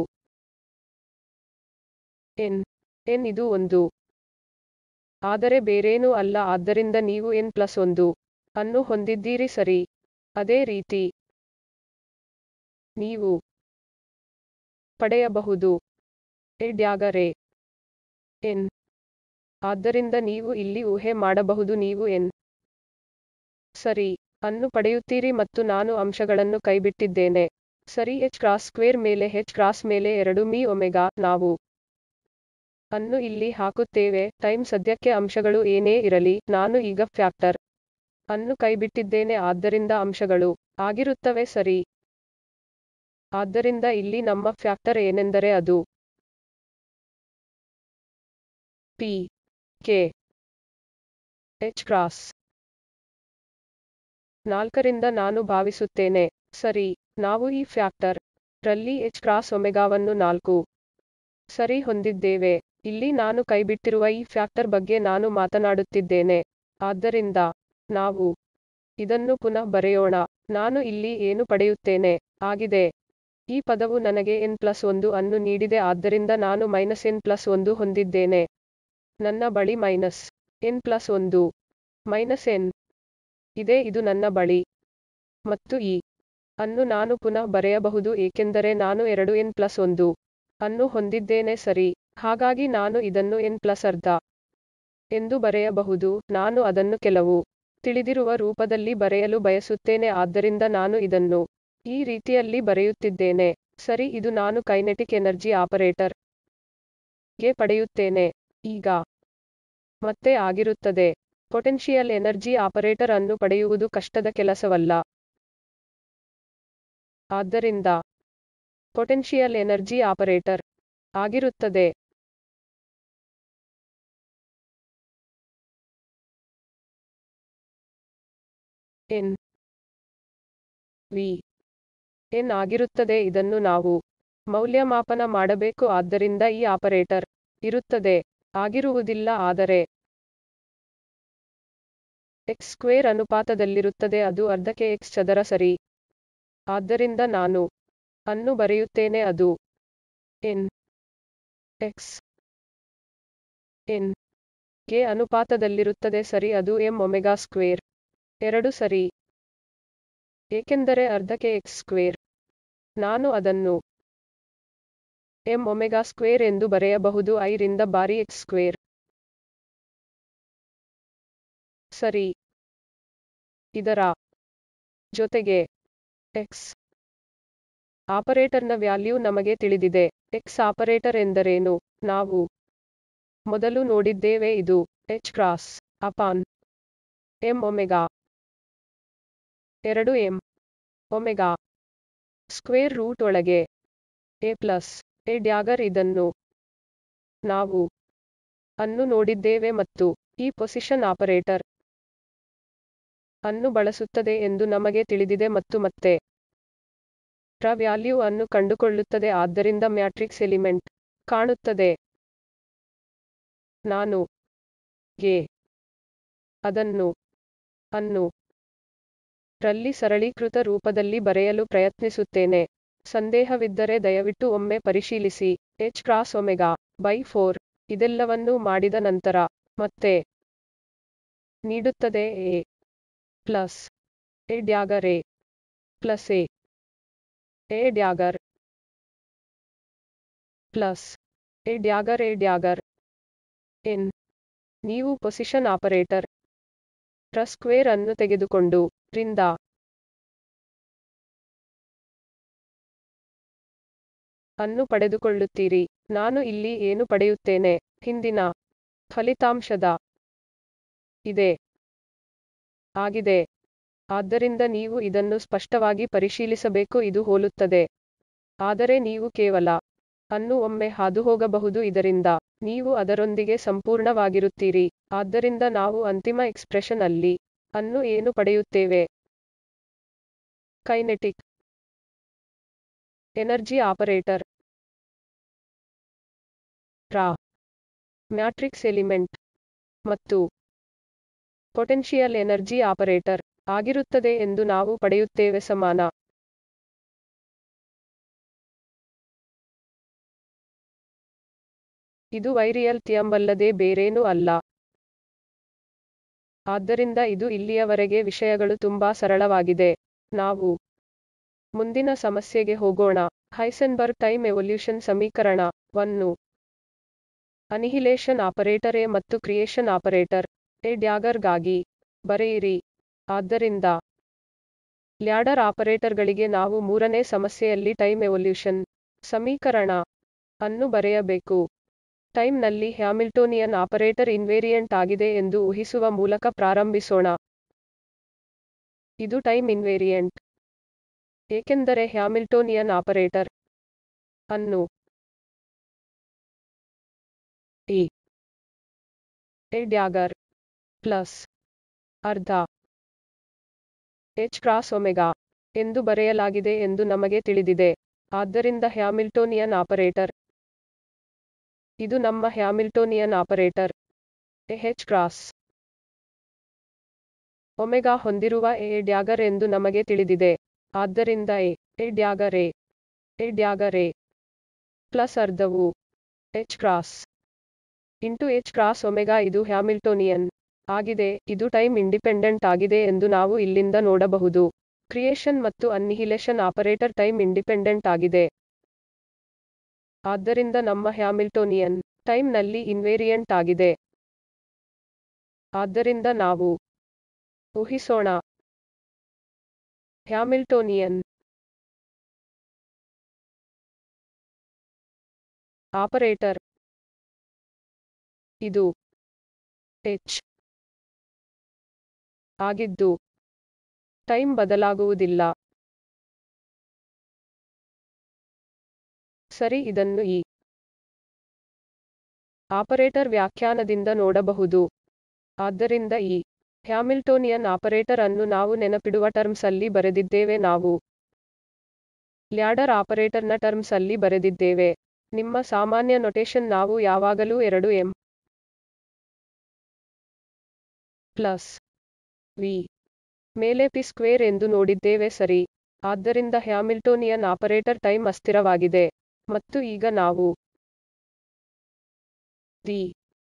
ಎನ್ ಎನ್ ಇದು ಒಂದು ಆದರೆ ಬೇರೇನೂ ಅಲ್ಲ ಆದ್ದರಿಂದ ನೀವು ಎನ್ ಪ್ಲಸ್ ಒಂದು ಅನ್ನು ಹೊಂದಿದ್ದೀರಿ ಸರಿ ಅದೇ ರೀತಿ ನೀವು ಪಡೆಯಬಹುದು ಎ ಡ್ಯಾಗರ್ ಎ ಎನ್ ಆದ್ದರಿಂದ ನೀವು ಇಲ್ಲಿ ಊಹೆ ಮಾಡಬಹುದು ನೀವು ಎನ್ ಸರಿ ಅನ್ನು ಪಡೆಯುತ್ತೀರಿ ಮತ್ತು ನಾನು ಅಂಶಗಳನ್ನು ಕೈಬಿಟ್ಟಿದ್ದೇನೆ ಸರಿ ಎಚ್ ಕ್ರಾಸ್ ಸ್ಕ್ವೇರ್ ಮೇಲೆ ಹೆಚ್ ಕ್ರಾಸ್ ಮೇಲೆ ಎರಡು ಮಿ ಒಮೆಗಾ ನಾವು ಅನ್ನು ಇಲ್ಲಿ ಹಾಕುತ್ತೇವೆ ಟೈಮ್ ಸದ್ಯಕ್ಕೆ ಅಂಶಗಳು ಏನೇ ಇರಲಿ ನಾನು ಈಗ ಫ್ಯಾಕ್ಟರ್ ಅನ್ನು ಕೈಬಿಟ್ಟಿದ್ದೇನೆ ಆದ್ದರಿಂದ ಅಂಶಗಳು ಆಗಿರುತ್ತವೆ ಸರಿ ಆದ್ದರಿಂದ ಇಲ್ಲಿ ನಮ್ಮ ಫ್ಯಾಕ್ಟರ್ ಏನೆಂದರೆ ಅದು ಪಿ ಕೆ ಎಚ್ ಕ್ರಾಸ್ ನಾಲ್ಕರಿಂದ ನಾನು ಭಾವಿಸುತ್ತೇನೆ ಸರಿ ನಾವು ಈ ಫ್ಯಾಕ್ಟರ್ ರಲ್ಲಿ ಎಚ್ ಕ್ರಾಸ್ ಒಮೆಗಾವನ್ನು ನಾಲ್ಕು ಸರಿ ಹೊಂದಿದ್ದೇವೆ ಇಲ್ಲಿ ನಾನು ಕೈಬಿಟ್ಟಿರುವ ಈ ಫ್ಯಾಕ್ಟರ್ ಬಗ್ಗೆ ನಾನು ಮಾತನಾಡುತ್ತಿದ್ದೇನೆ ಆದ್ದರಿಂದ ನಾವು ಇದನ್ನು ಪುನಃ ಬರೆಯೋಣ ನಾನು ಇಲ್ಲಿ ಏನು ಪಡೆಯುತ್ತೇನೆ ಆಗಿದೆ ಈ ಪದವು ನನಗೆ ಎನ್ ಪ್ಲಸ್ ಒಂದು ಅನ್ನು ನೀಡಿದೆ ಆದ್ದರಿಂದ ನಾನು ಮೈನಸ್ ಎನ್ ಪ್ಲಸ್ ಒಂದು ಹೊಂದಿದ್ದೇನೆ ನನ್ನ ಬಳಿ ಮೈನಸ್ ಎನ್ ಪ್ಲಸ್ ಒಂದು ಮೈನಸ್ ಎನ್ ಇದೆ ಇದು ನನ್ನ ಬಳಿ ಮತ್ತು ಈ ಅನ್ನು ನಾನು ಪುನಃ ಬರೆಯಬಹುದು ಏಕೆಂದರೆ ನಾನು ಎರಡು ಎನ್ ಪ್ಲಸ್ ಒಂದು ಅನ್ನು ಹೊಂದಿದ್ದೇನೆ ಸರಿ ಹಾಗಾಗಿ ನಾನು ಇದನ್ನು ಎನ್ ಪ್ಲಸ್ ಅರ್ಧ ಎಂದು ಬರೆಯಬಹುದು ನಾನು ಅದನ್ನು ಕೆಲವು ತಿಳಿದಿರುವ ರೂಪದಲ್ಲಿ ಬರೆಯಲು ಬಯಸುತ್ತೇನೆ ಆದ್ದರಿಂದ ನಾನು ಇದನ್ನು ಈ ರೀತಿಯಲ್ಲಿ ಬರೆಯುತ್ತಿದ್ದೇನೆ ಸರಿ ಇದು ನಾನು ಕೈನೆಟಿಕ್ ಎನರ್ಜಿ ಆಪರೇಟರ್ ಗೆ ಪಡೆಯುತ್ತೇನೆ ಈಗ ಮತ್ತೆ ಆಗಿರುತ್ತದೆ ಪೊಟೆನ್ಷಿಯಲ್ ಎನರ್ಜಿ ಆಪರೇಟರ್ ಅನ್ನು ಪಡೆಯುವುದು ಕಷ್ಟದ ಕೆಲಸವಲ್ಲ ಆದ್ದರಿಂದ ಪೊಟೆನ್ಷಿಯಲ್ ಎನರ್ಜಿ ಆಪರೇಟರ್ ಆಗಿರುತ್ತದೆ ಎನ್ ವಿ ಎನ್ ಆಗಿರುತ್ತದೆ ಇದನ್ನು ನಾವು ಮೌಲ್ಯಮಾಪನ ಮಾಡಬೇಕು ಆದ್ದರಿಂದ ಈ ಆಪರೇಟರ್ ಇರುತ್ತದೆ ಆಗಿರುವುದಿಲ್ಲ ಆದರೆ ಎಕ್ಸ್ ಸ್ಕ್ವೇರ್ ಅನುಪಾತದಲ್ಲಿರುತ್ತದೆ ಅದು ಅರ್ಧಕ್ಕೆ ಎಕ್ಸ್ ಚದರ ಸರಿ ಆದ್ದರಿಂದ ನಾನು ಅನ್ನು ಬರೆಯುತ್ತೇನೆ ಅದು ಎನ್ ಎಕ್ಸ್ ಎನ್ ಗೆ ಅನುಪಾತದಲ್ಲಿರುತ್ತದೆ ಸರಿ ಅದು ಎಂ ಒಮೆಗಾ ಸ್ಕ್ವೇರ್ ಎರಡು ಸರಿ ಏಕೆಂದರೆ ಅರ್ಧಕ್ಕೆ ಎಕ್ಸ್ ಸ್ಕ್ವೇರ್ ನಾನು ಅದನ್ನು ಎಂ ಒಮೆಗಾ ಸ್ಕ್ವೇರ್ ಎಂದು ಬರೆಯಬಹುದು ಐ ರಿಂದ ಬಾರಿ ಎಕ್ಸ್ ಸ್ಕ್ವೇರ್ ಸರಿ ಇದರ ಜೊತೆಗೆ ಎಕ್ಸ್ ಆಪರೇಟರ್ನ ವ್ಯಾಲ್ಯೂ ನಮಗೆ ತಿಳಿದಿದೆ ಎಕ್ಸ್ ಆಪರೇಟರ್ ಎಂದರೇನು ನಾವು ಮೊದಲು ನೋಡಿದ್ದೇವೆ ಇದು h cross upon m omega ಎರಡು ಎಂ ಒಮೆಗಾ ಸ್ಕ್ವೇರ್ ರೂಟ್ ಒಳಗೆ ಎ ಪ್ಲಸ್ ಎ ಡ್ಯಾಗರ್ ಇದನ್ನು ನಾವು ಅನ್ನು ನೋಡಿದ್ದೇವೆ ಮತ್ತು ಈ ಪೊಸಿಷನ್ ಆಪರೇಟರ್ ಅನ್ನು ಬಳಸುತ್ತದೆ ಎಂದು ನಮಗೆ ತಿಳಿದಿದೆ ಮತ್ತು ಮತ್ತೆ ರ ವ್ಯಾಲ್ಯೂ ಅನ್ನು ಕಂಡುಕೊಳ್ಳುತ್ತದೆ ಆದ್ದರಿಂದ ಮ್ಯಾಟ್ರಿಕ್ಸ್ ಎಲಿಮೆಂಟ್ ಕಾಣುತ್ತದೆ ನಾನು ಗೆ ಅದನ್ನು ಅನ್ನು ರಲ್ಲಿ ಸರಳೀಕೃತ ರೂಪದಲ್ಲಿ ಬರೆಯಲು ಪ್ರಯತ್ನಿಸುತ್ತೇನೆ ಸಂದೇಹವಿದ್ದರೆ ದಯವಿಟ್ಟು ಒಮ್ಮೆ ಪರಿಶೀಲಿಸಿ h cross omega by four ಇದೆಲ್ಲವನ್ನೂ ಮಾಡಿದ ನಂತರ ಮತ್ತೆ ನೀಡುತ್ತದೆ a plus a dagger a plus a A dagger plus a dagger a dagger n ನೀವು ಪೊಸಿಷನ್ ಆಪರೇಟರ್ ರ ಸ್ಕ್ವೇರ್ ಅನ್ನು ತೆಗೆದುಕೊಂಡು ರಿಂದ ಅನ್ನು ಪಡೆದುಕೊಳ್ಳುತ್ತೀರಿ ನಾನು ಇಲ್ಲಿ ಏನು ಪಡೆಯುತ್ತೇನೆ ಹಿಂದಿನ ಫಲಿತಾಂಶದ ಇದೆ ಆಗಿದೆ ಆದ್ದರಿಂದ ನೀವು ಇದನ್ನು ಸ್ಪಷ್ಟವಾಗಿ ಪರಿಶೀಲಿಸಬೇಕು ಇದು ಹೋಲುತ್ತದೆ ಆದರೆ ನೀವು ಕೇವಲ ಅನ್ನು ಒಮ್ಮೆ ಹಾದುಹೋಗಬಹುದು ಇದರಿಂದ ನೀವು ಅದರೊಂದಿಗೆ ಸಂಪೂರ್ಣವಾಗಿರುತ್ತೀರಿ ಆದ್ದರಿಂದ ನಾವು ಅಂತಿಮ ಎಕ್ಸ್ಪ್ರೆಷನ್ ಅಲ್ಲಿ ಅನ್ನು ಏನು ಪಡೆಯುತ್ತೇವೆ ಕೈನೆಟಿಕ್ ಎನರ್ಜಿ ಆಪರೇಟರ್ ರಾ ಮ್ಯಾಟ್ರಿಕ್ಸ್ ಎಲಿಮೆಂಟ್ ಮತ್ತು ಪೊಟೆನ್ಷಿಯಲ್ ಎನರ್ಜಿ ಆಪರೇಟರ್ ಆಗಿರುತ್ತದೆ ಎಂದು ನಾವು ಪಡೆಯುತ್ತೇವೆ ಸಮಾನ ಇದು ವೈರಿಯಲ್ ಥಿಯಂಬಲ್ಲದೆ ಬೇರೇನೂ ಅಲ್ಲ ಆದ್ದರಿಂದ ಇದು ಇಲ್ಲಿಯವರೆಗೆ ವಿಷಯಗಳು ತುಂಬಾ ಸರಳವಾಗಿದೆ ನಾವು ಮುಂದಿನ ಸಮಸ್ಯೆಗೆ ಹೋಗೋಣ ಹೈಸೆನ್ಬರ್ಗ್ ಟೈಮ್ ಎವಲ್ಯೂಷನ್ ಸಮೀಕರಣ ವನ್ನು ಅನಿಹಿಲೇಷನ್ ಆಪರೇಟರ್ ಎ ಮತ್ತು ಕ್ರಿಯೇಷನ್ ಆಪರೇಟರ್ ಎ ಡ್ಯಾಗರ್ಗಾಗಿ ಬರೆಯಿರಿ ಆದ್ದರಿಂದ ಲ್ಯಾಡರ್ ಆಪರೇಟರ್ಗಳಿಗೆ ನಾವು ಮೂರನೇ ಸಮಸ್ಯೆಯಲ್ಲಿ ಟೈಮ್ ಎವಲ್ಯೂಷನ್ ಸಮೀಕರಣ ಅನ್ನು ಬರೆಯಬೇಕು ಟೈಮ್ ನಲ್ಲಿ ಹ್ಯಾಮಿಲ್ಟೋನಿಯನ್ ಆಪರೇಟರ್ ಇನ್ವೇರಿಯಂಟ್ ಆಗಿದೆ ಎಂದು ಊಹಿಸುವ ಮೂಲಕ ಪ್ರಾರಂಭಿಸೋಣ ಇದು ಟೈಮ್ ಇನ್ವೇರಿಯಂಟ್ ಏಕೆಂದರೆ ಹ್ಯಾಮಿಲ್ಟೋನಿಯನ್ ಆಪರೇಟರ್ ಅನ್ನು ಈ ಎ ಡ್ಯಾಗರ್ ಪ್ಲಸ್ ಅರ್ಧ ಎಚ್ ಕ್ರಾಸ್ ಒಮೆಗಾ ಎಂದು ಬರೆಯಲಾಗಿದೆ ಎಂದು ನಮಗೆ ತಿಳಿದಿದೆ ಆದ್ದರಿಂದ ಹ್ಯಾಮಿಲ್ಟೋನಿಯನ್ ಆಪರೇಟರ್ ಇದು ನಮ್ಮ Hamiltonian operator a h cross omega ಹೊಂದಿರುವ ಎ ಡ್ಯಾಗರ್ ಎಂದು ನಮಗೆ ತಿಳಿದಿದೆ ಆದ್ದರಿಂದ a A dagger A A dagger a plus ಅರ್ಧವು h cross into h cross omega ಇದು ಹ್ಯಾಮಿಲ್ಟೋನಿಯನ್ ಆಗಿದೆ ಇದು ಟೈಮ್ ಇಂಡಿಪೆಂಡೆಂಟ್ ಆಗಿದೆ ಎಂದು ನಾವು ಇಲ್ಲಿಂದ ನೋಡಬಹುದು ಕ್ರಿಯೇಷನ್ ಮತ್ತು ಅನ್ನಿಹಿಲೇಷನ್ ಆಪರೇಟರ್ ಟೈಮ್ ಇಂಡಿಪೆಂಡೆಂಟ್ ಆಗಿದೆ ಆದ್ದರಿಂದ ನಮ್ಮ ಹ್ಯಾಮಿಲ್ಟೋನಿಯನ್ ಟೈಮ್ ನಲ್ಲಿ ಇನ್ವೇರಿಯಂಟ್ ಆಗಿದೆ ಆದ್ದರಿಂದ ನಾವು ಊಹಿಸೋಣ ಹ್ಯಾಮಿಲ್ಟೋನಿಯನ್ ಆಪರೇಟರ್ ಇದು ಎಚ್ ಆಗಿದ್ದು ಟೈಮ್ ಬದಲಾಗುವುದಿಲ್ಲ ಸರಿ ಇದನ್ನು ಈ ಆಪರೇಟರ್ ವ್ಯಾಖ್ಯಾನದಿಂದ ನೋಡಬಹುದು ಆದ್ದರಿಂದ ಈ ಹ್ಯಾಮಿಲ್ಟೋನಿಯನ್ ಆಪರೇಟರ್ ಅನ್ನು ನಾವು ನೆನಪಿಡುವ ಟರ್ಮ್ಸ್ ಅಲ್ಲಿ ಬರೆದಿದ್ದೇವೆ ನಾವು ಲ್ಯಾಡರ್ ಆಪರೇಟರ್ನ ಟರ್ಮ್ಸ್ ಅಲ್ಲಿ ಬರೆದಿದ್ದೇವೆ ನಿಮ್ಮ ಸಾಮಾನ್ಯ ನೊಟೇಶನ್ ನಾವು ಯಾವಾಗಲೂ 2 ಎಂ ಪ್ಲಸ್ ವಿ ಮೇಲೆ ಪಿ ಸ್ಕ್ವೇರ್ ಎಂದು ನೋಡಿದ್ದೇವೆ ಸರಿ ಆದ್ದರಿಂದ ಹ್ಯಾಮಿಲ್ಟೋನಿಯನ್ ಆಪರೇಟರ್ ಟೈಮ್ ಅಸ್ಥಿರವಾಗಿದೆ ಮತ್ತು ಈಗ ನಾವು ದಿ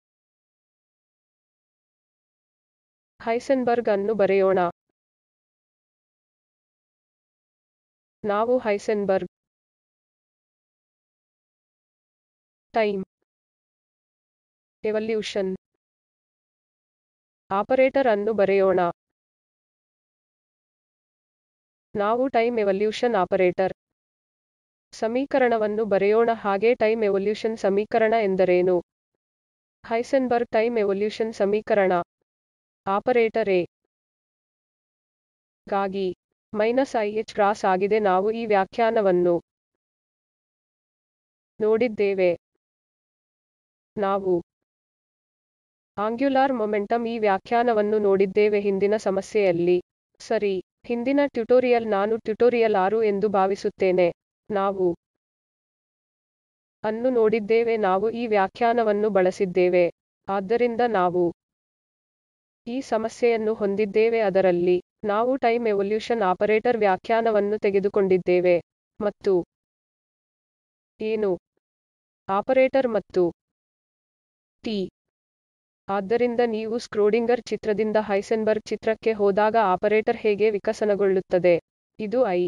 ಹೈಸೆನ್ಬರ್ಗ್ ಅನ್ನು ಬರೆಯೋಣ ನಾವು ಹೈಸೆನ್ಬರ್ಗ್ ಟೈಮ್ ಎವಲ್ಯೂಷನ್ ಆಪರೇಟರ್ ಅನ್ನು ಬರೆಯೋಣ ನಾವು ಟೈಮ್ ಎವಲ್ಯೂಷನ್ ಆಪರೇಟರ್ ಸಮೀಕರಣವನ್ನು ಬರೆಯೋಣ ಹಾಗೆ ಟೈಮ್ ಎವಲ್ಯೂಷನ್ ಸಮೀಕರಣ ಎಂದರೇನು ಹೈಸೆನ್ಬರ್ಗ್ ಟೈಮ್ ಎವಲ್ಯೂಷನ್ ಸಮೀಕರಣ ಆಪರೇಟರ್ ಎ ಗಾಗಿ ಮೈನಸ್ ಐ ಎಚ್ ಕ್ರಾಸ್ ಆಗಿದೆ ನಾವು ಈ ವ್ಯಾಖ್ಯಾನವನ್ನು ನೋಡಿದ್ದೇವೆ ನಾವು ಆಂಗ್ಯುಲಾರ್ ಮೊಮೆಂಟಮ್ ಈ ವ್ಯಾಖ್ಯಾನವನ್ನು ನೋಡಿದ್ದೇವೆ ಹಿಂದಿನ ಸಮಸ್ಯೆಯಲ್ಲಿ ಸರಿ ಹಿಂದಿನ ಟ್ಯುಟೋರಿಯಲ್ ನಾನು ಟ್ಯುಟೋರಿಯಲ್ 6 ಎಂದು ಭಾವಿಸುತ್ತೇನೆ ನಾವು ಅನ್ನು ನೋಡಿದ್ದೇವೆ ನಾವು ಈ ವ್ಯಾಖ್ಯಾನವನ್ನು ಬಳಸಿದ್ದೇವೆ ಆದ್ದರಿಂದ ನಾವು ಈ ಸಮಸ್ಯೆಯನ್ನು ಹೊಂದಿದ್ದೇವೆ ಅದರಲ್ಲಿ ನಾವು ಟೈಮ್ ಎವಲ್ಯೂಷನ್ ಆಪರೇಟರ್ ವ್ಯಾಖ್ಯಾನವನ್ನು ತೆಗೆದುಕೊಂಡಿದ್ದೇವೆ ಮತ್ತು ಏನು ಆಪರೇಟರ್ ಮತ್ತು ಟಿ ಆದ್ದರಿಂದ ನೀವು ಸ್ಕ್ರೋಡಿಂಗರ್ ಚಿತ್ರದಿಂದ ಹೈಸೆನ್ಬರ್ಗ್ ಚಿತ್ರಕ್ಕೆ ಹೋದಾಗ ಆಪರೇಟರ್ ಹೇಗೆ ವಿಕಸನಗೊಳ್ಳುತ್ತದೆ ಇದು i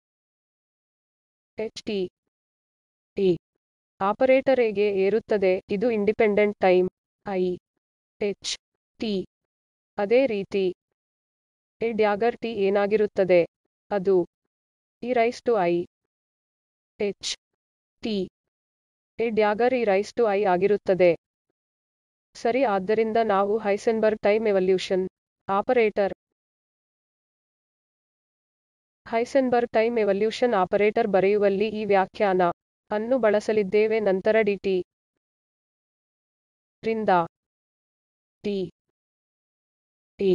h t t operator ಹೇಗೆ ಏರುತ್ತದೆ ಇದು independent time i h t ಅದೇ ರೀತಿ ಎ ಡ್ಯಾಗರ್ ಟಿ ಏನಾಗಿರುತ್ತದೆ ಅದು e raise to i h t a dagger e raise to i ಆಗಿರುತ್ತದೆ ಸರಿ ಆದ್ದರಿಂದ ನಾವು Heisenberg time evolution operator Heisenberg time evolution operator ಬರೆಯುವಲ್ಲಿ ಈ ವ್ಯಾಖ್ಯಾನ ಅನ್ನು ಬಳಸಲಿದ್ದೇವೆ ನಂತರ ಡಿಟಿ ರಿಂದ t t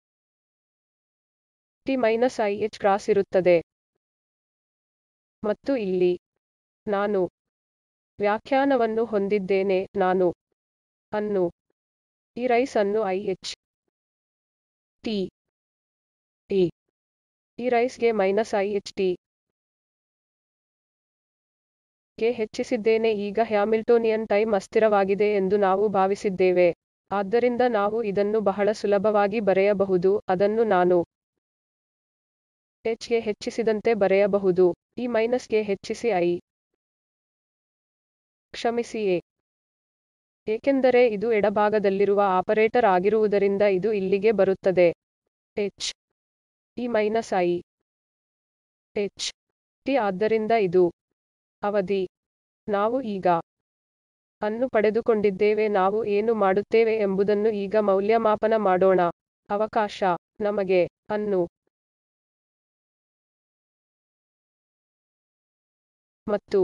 t minus i h cross ಇರುತ್ತದೆ ಮತ್ತು ಇಲ್ಲಿ ನಾನು ವ್ಯಾಖ್ಯಾನವನ್ನು ಹೊಂದಿದ್ದೇನೆ ನಾನು ಅನ್ನು ಈ ರೈಸ್ ಅನ್ನು ಐ ಎಚ್ ಟಿ ಟಿ ಈ ರೈಸ್ಗೆ ಮೈನಸ್ ಐ ಎಚ್ ಟಿ ಗೆ ಹೆಚ್ಚಿಸಿದ್ದೇನೆ ಈಗ ಹ್ಯಾಮಿಲ್ಟೋನಿಯನ್ ಟೈಮ್ ಅಸ್ಥಿರವಾಗಿದೆ ಎಂದು ನಾವು ಭಾವಿಸಿದ್ದೇವೆ ಆದ್ದರಿಂದ ನಾವು ಇದನ್ನು ಬಹಳ ಸುಲಭವಾಗಿ ಬರೆಯಬಹುದು ಅದನ್ನು ನಾನು ಎಚ್ ಗೆ ಹೆಚ್ಚಿಸಿದಂತೆ ಬರೆಯಬಹುದು ಈ ಮೈನಸ್ ಗೆ ಹೆಚ್ಚಿಸಿ ಐ ಕ್ಷಮಿಸಿ ಎ ಏಕೆಂದರೆ ಇದು ಎಡಭಾಗದಲ್ಲಿರುವ ಆಪರೇಟರ್ ಆಗಿರುವುದರಿಂದ ಇದು ಇಲ್ಲಿಗೆ ಬರುತ್ತದೆ ಎಚ್ ಈ ಮೈನಸ್ ಐ ಎಚ್ ಟಿ ಆದ್ದರಿಂದ ಇದು ಅವಧಿ ನಾವು ಈಗ ಅನ್ನು ಪಡೆದುಕೊಂಡಿದ್ದೇವೆ ನಾವು ಏನು ಮಾಡುತ್ತೇವೆ ಎಂಬುದನ್ನು ಈಗ ಮೌಲ್ಯಮಾಪನ ಮಾಡೋಣ ಅವಕಾಶ ನಮಗೆ ಅನ್ನು ಮತ್ತು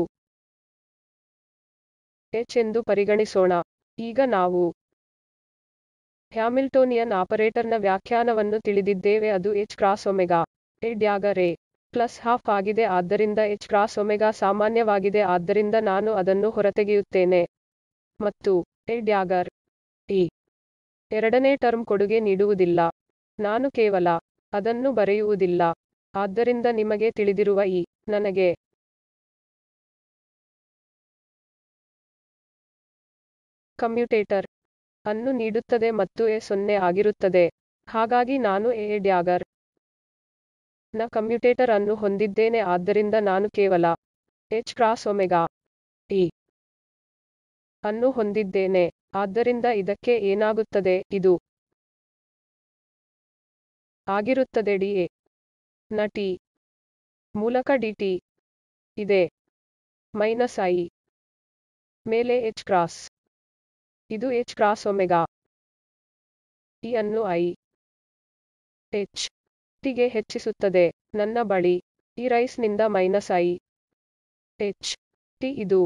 ಎಚ್ ಎಂದು ಪರಿಗಣಿಸೋಣ ಈಗ ನಾವು ಹ್ಯಾಮಿಲ್ಟೋನಿಯನ್ ಆಪರೇಟರ್ನ ವ್ಯಾಖ್ಯಾನವನ್ನು ತಿಳಿದಿದ್ದೇವೆ ಅದು h cross omega a dagger a plus half ಆಗಿದೆ ಆದ್ದರಿಂದ ಎಚ್ ಕ್ರಾಸ್ ಒಮೆಗಾ ಸಾಮಾನ್ಯವಾಗಿದೆ ಆದ್ದರಿಂದ ನಾನು ಅದನ್ನು ಹೊರತೆಗೆಯುತ್ತೇನೆ ಮತ್ತು ಎ ಡ್ಯಾಗರ್ ಟಿ ಎರಡನೇ ಟರ್ಮ್ ಕೊಡುಗೆ ನೀಡುವುದಿಲ್ಲ ನಾನು ಕೇವಲ ಅದನ್ನು ಬರೆಯುವುದಿಲ್ಲ ಆದ್ದರಿಂದ ನಿಮಗೆ ತಿಳಿದಿರುವ ಈ ನನಗೆ ಕಮ್ಯುಟೇಟರ್ ಅನ್ನು ನೀಡುತ್ತದೆ ಮತ್ತು ಎ ಸೊನ್ನೆ ಆಗಿರುತ್ತದೆ ಹಾಗಾಗಿ ನಾನು ಎ ಡ್ಯಾಗರ್ ನ ಕಮ್ಯುಟೇಟರ್ ಅನ್ನು ಹೊಂದಿದ್ದೇನೆ ಆದ್ದರಿಂದ ನಾನು ಕೇವಲ ಎಚ್ ಕ್ರಾಸ್ ಒಮೆಗಾ ಟಿ ಅನ್ನು ಹೊಂದಿದ್ದೇನೆ ಆದ್ದರಿಂದ ಇದಕ್ಕೆ ಏನಾಗುತ್ತದೆ ಇದು ಆಗಿರುತ್ತದೆ ಡಿ ಎ ನ ಟಿ ಮೂಲಕ ಡಿ ಟಿ ಇದೆ ಮೈನಸ್ ಐ ಮೇಲೆ ಎಚ್ ಕ್ರಾಸ್ ಇದು ಎಚ್ ಕ್ರಾಸ್ ಒಮೆಗಾ ಈ ಅನ್ನು ಐ ಎಚ್ ಟಿಗೆ ಹೆಚ್ಚಿಸುತ್ತದೆ ನನ್ನ ಬಳಿ ಈ ರೈಸ್ನಿಂದ ಮೈನಸ್ ಐ ಎಚ್ ಟಿ ಇದು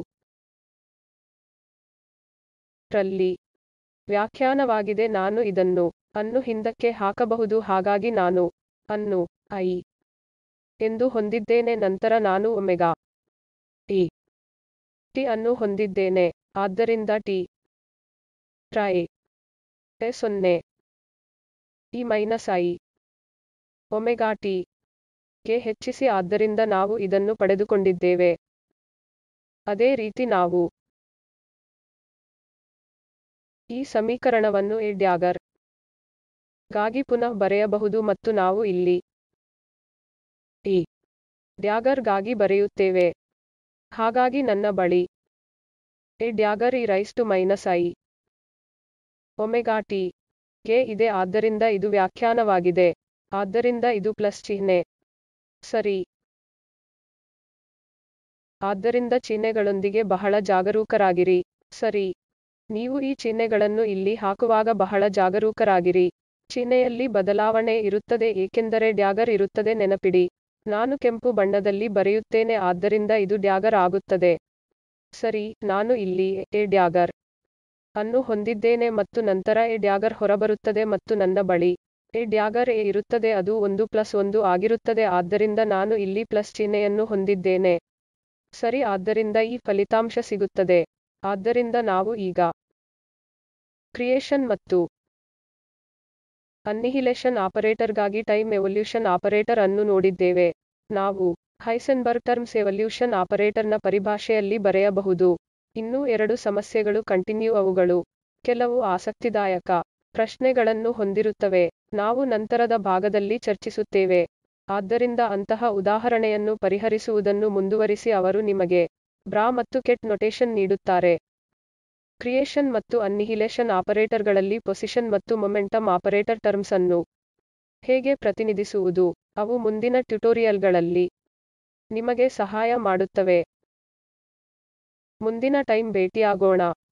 ರಲ್ಲಿ ವ್ಯಾಖ್ಯಾನವಾಗಿದೆ ನಾನು ಇದನ್ನು ಅನ್ನು ಹಿಂದಕ್ಕೆ ಹಾಕಬಹುದು ಹಾಗಾಗಿ ನಾನು ಅನ್ನು ಐ ಎಂದು ಹೊಂದಿದ್ದೇನೆ ನಂತರ ನಾನು ಒಮೆಗಾ ಟಿ ಟಿ ಅನ್ನು ಹೊಂದಿದ್ದೇನೆ ಆದ್ದರಿಂದ ಟಿ ಟ್ರೈ ಎ ಸೊನ್ನೆ ಈ ಮೈನಸ್ ಐ ಒಮೆಗಾ ಟಿ ಗೆ ಹೆಚ್ಚಿಸಿ ಆದ್ದರಿಂದ ನಾವು ಇದನ್ನು ಪಡೆದುಕೊಂಡಿದ್ದೇವೆ ಅದೇ ರೀತಿ ನಾವು ಈ ಸಮೀಕರಣವನ್ನು ಎ ಡ್ಯಾಗರ್ ಗಾಗಿ ಪುನಃ ಬರೆಯಬಹುದು ಮತ್ತು ನಾವು ಇಲ್ಲಿ ಟಿ ಡ್ಯಾಗರ್ ಗಾಗಿ ಬರೆಯುತ್ತೇವೆ ಹಾಗಾಗಿ ನನ್ನ ಬಳಿ a dagger e raise to minus i omega t ಗೆ ಇದೆ ಆದ್ದರಿಂದ ಇದು ವ್ಯಾಖ್ಯಾನವಾಗಿದೆ ಆದ್ದರಿಂದ ಇದು ಪ್ಲಸ್ ಚಿಹ್ನೆ ಸರಿ ಆದ್ದರಿಂದ ಚಿಹ್ನೆಗಳೊಂದಿಗೆ ಬಹಳ ಜಾಗರೂಕರಾಗಿರಿ ಸರಿ ನೀವು ಈ ಚಿಹ್ನೆಗಳನ್ನು ಇಲ್ಲಿ ಹಾಕುವಾಗ ಬಹಳ ಜಾಗರೂಕರಾಗಿರಿ ಚಿಹ್ನೆಯಲ್ಲಿ ಬದಲಾವಣೆ ಇರುತ್ತದೆ ಏಕೆಂದರೆ ಡ್ಯಾಗರ್ ಇರುತ್ತದೆ ನೆನಪಿಡಿ ನಾನು ಕೆಂಪು ಬಣ್ಣದಲ್ಲಿ ಬರೆಯುತ್ತೇನೆ ಆದ್ದರಿಂದ ಇದು ಡ್ಯಾಗರ್ ಆಗುತ್ತದೆ ಸರಿ ನಾನು ಇಲ್ಲಿ ಎ ಡ್ಯಾಗರ್ ಅನ್ನು ಹೊಂದಿದ್ದೇನೆ ಮತ್ತು ನಂತರ ಎ ಡ್ಯಾಗರ್ ಹೊರಬರುತ್ತದೆ ಮತ್ತು ನನ್ನ ಬಳಿ ಎ ಡ್ಯಾಗರ್ ಎ ಇರುತ್ತದೆ ಅದು ಒಂದು ಪ್ಲಸ್ ಒಂದು ಆಗಿರುತ್ತದೆ ಆದ್ದರಿಂದ ನಾನು ಇಲ್ಲಿ ಪ್ಲಸ್ ಚಿಹ್ನೆಯನ್ನು ಹೊಂದಿದ್ದೇನೆ ಸರಿ ಆದ್ದರಿಂದ ಈ ಫಲಿತಾಂಶ ಸಿಗುತ್ತದೆ ಆದ್ದರಿಂದ ನಾವು ಈಗ ಕ್ರಿಯೇಷನ್ ಮತ್ತು ಅನ್ನಿಹಿಲೇಷನ್ ಆಪರೇಟರ್ಗಾಗಿ ಟೈಮ್ ಎವಲ್ಯೂಷನ್ ಆಪರೇಟರ್ ಅನ್ನು ನೋಡಿದ್ದೇವೆ ನಾವು ಹೈಸೆನ್ಬರ್ಗ್ ಟರ್ಮ್ಸ್ ಎವಲ್ಯೂಷನ್ ಆಪರೇಟರ್ನ ಪರಿಭಾಷೆಯಲ್ಲಿ ಬರೆಯಬಹುದು ಇನ್ನೂ ಎರಡು ಸಮಸ್ಯೆಗಳು ಕಂಟಿನ್ಯೂ ಅವುಗಳು ಕೆಲವು ಆಸಕ್ತಿದಾಯಕ ಪ್ರಶ್ನೆಗಳನ್ನು ಹೊಂದಿರುತ್ತವೆ ನಾವು ನಂತರದ ಭಾಗದಲ್ಲಿ ಚರ್ಚಿಸುತ್ತೇವೆ ಆದ್ದರಿಂದ ಅಂತಹ ಉದಾಹರಣೆಯನ್ನು ಪರಿಹರಿಸುವುದನ್ನು ಮುಂದುವರಿಸಿ ಅವರು ನಿಮಗೆ ಬ್ರಾ ಮತ್ತು ಕೆಟ್ ನೊಟೇಶನ್ ನೀಡುತ್ತಾರೆ ಕ್ರಿಯೇಷನ್ ಮತ್ತು ಅನ್ನಿಹಿಲೇಷನ್ ಆಪರೇಟರ್ಗಳಲ್ಲಿ ಪೊಸಿಷನ್ ಮತ್ತು ಮೊಮೆಂಟಮ್ ಆಪರೇಟರ್ ಟರ್ಮ್ಸ್ ಅನ್ನು ಹೇಗೆ ಪ್ರತಿನಿಧಿಸುವುದು ಅವು ಮುಂದಿನ ಟ್ಯುಟೋರಿಯಲ್ಗಳಲ್ಲಿ ನಿಮಗೆ ಸಹಾಯ ಮಾಡುತ್ತವೆ ಮುಂದಿನ ಟೈಮ್ ಭೇಟಿಯಾಗೋಣ